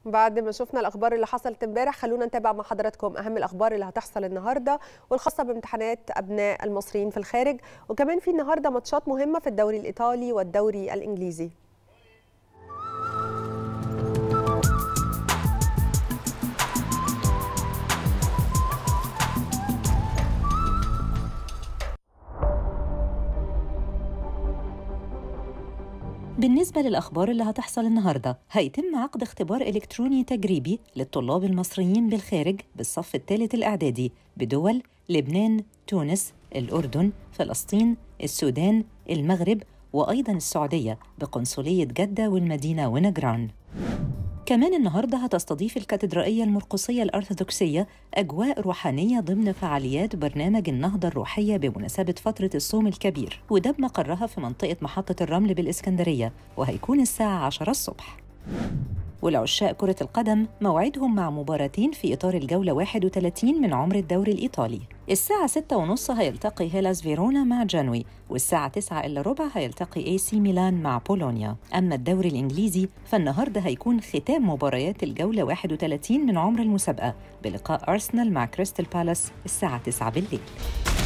بعد ما شفنا الاخبار اللي حصلت امبارح خلونا نتابع مع حضراتكم اهم الاخبار اللي هتحصل النهارده والخاصه بامتحانات ابناء المصريين في الخارج وكمان في النهارده ماتشات مهمه في الدوري الايطالي والدوري الانجليزي بالنسبة للأخبار اللي هتحصل النهاردة هيتم عقد اختبار إلكتروني تجريبي للطلاب المصريين بالخارج بالصف الثالث الإعدادي بدول لبنان، تونس، الأردن، فلسطين، السودان، المغرب وأيضا السعودية بقنصلية جدة والمدينة ونجران كمان النهاردة هتستضيف الكاتدرائية المرقصية الأرثوذكسية أجواء روحانية ضمن فعاليات برنامج النهضة الروحية بمناسبة فترة الصوم الكبير وده بمقرها في منطقة محطة الرمل بالإسكندرية وهيكون الساعة 10 الصبح والعشاق كرة القدم موعدهم مع مباراتين في إطار الجولة 31 من عمر الدوري الإيطالي الساعة 6:30 هيلتقي هيلاس فيرونا مع جانوي والساعة 9 إلا ربع هيلتقي اي سي ميلان مع بولونيا أما الدوري الإنجليزي فالنهاردة هيكون ختام مباريات الجولة 31 من عمر المسابقة بلقاء أرسنال مع كريستال بالاس الساعة 9 بالليل